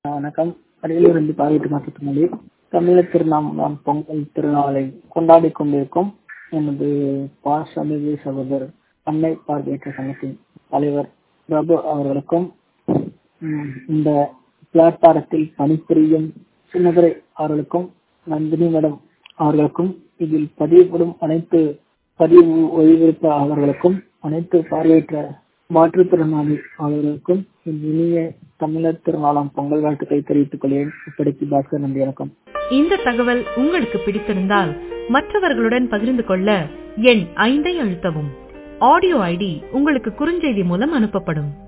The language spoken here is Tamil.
வணக்கம் அரியலூரிலிருந்து பாராட்டு மாற்றுத்திறனாளி தமிழர் திருநாளாம் பொங்கல் திருநாளை கொண்டாடி கொண்டிருக்கும் எனது பாசமிகு சகோதரர் அன்னை பார்வையற்ற சங்கத்தின் தலைவர் பிரபு அவர்களுக்கும் ம், இந்த பிளாட்பாரத்தில் பணிபுரியும் சின்னதுரை அவர்களுக்கும் நந்தினி மேடம் அவர்களுக்கும் இதில் பதிவுபடும் அனைத்து பதிவு ஒளிபரப்பாளர்களுக்கும் அனைத்து பார்வையற்ற மாற்றுத்திறனாளி அவர்களுக்கும் என் இனிய தமிழர் திருநாளாம் பொங்கல் வாழ்த்துக்களை தெரிவித்துக் கொள்கிறேன் இப்படிக்கு பாஸ்கர் நன்றி வணக்கம் இந்த தகவல் உங்களுக்கு பிடித்திருந்தால் மற்றவர்களுடன் பகிர்ந்து கொள்ள எண் ஐந்தை அழுத்தவும் ஆடியோ ஐடி உங்களுக்கு குறுஞ்செய்தி மூலம் அனுப்பப்படும்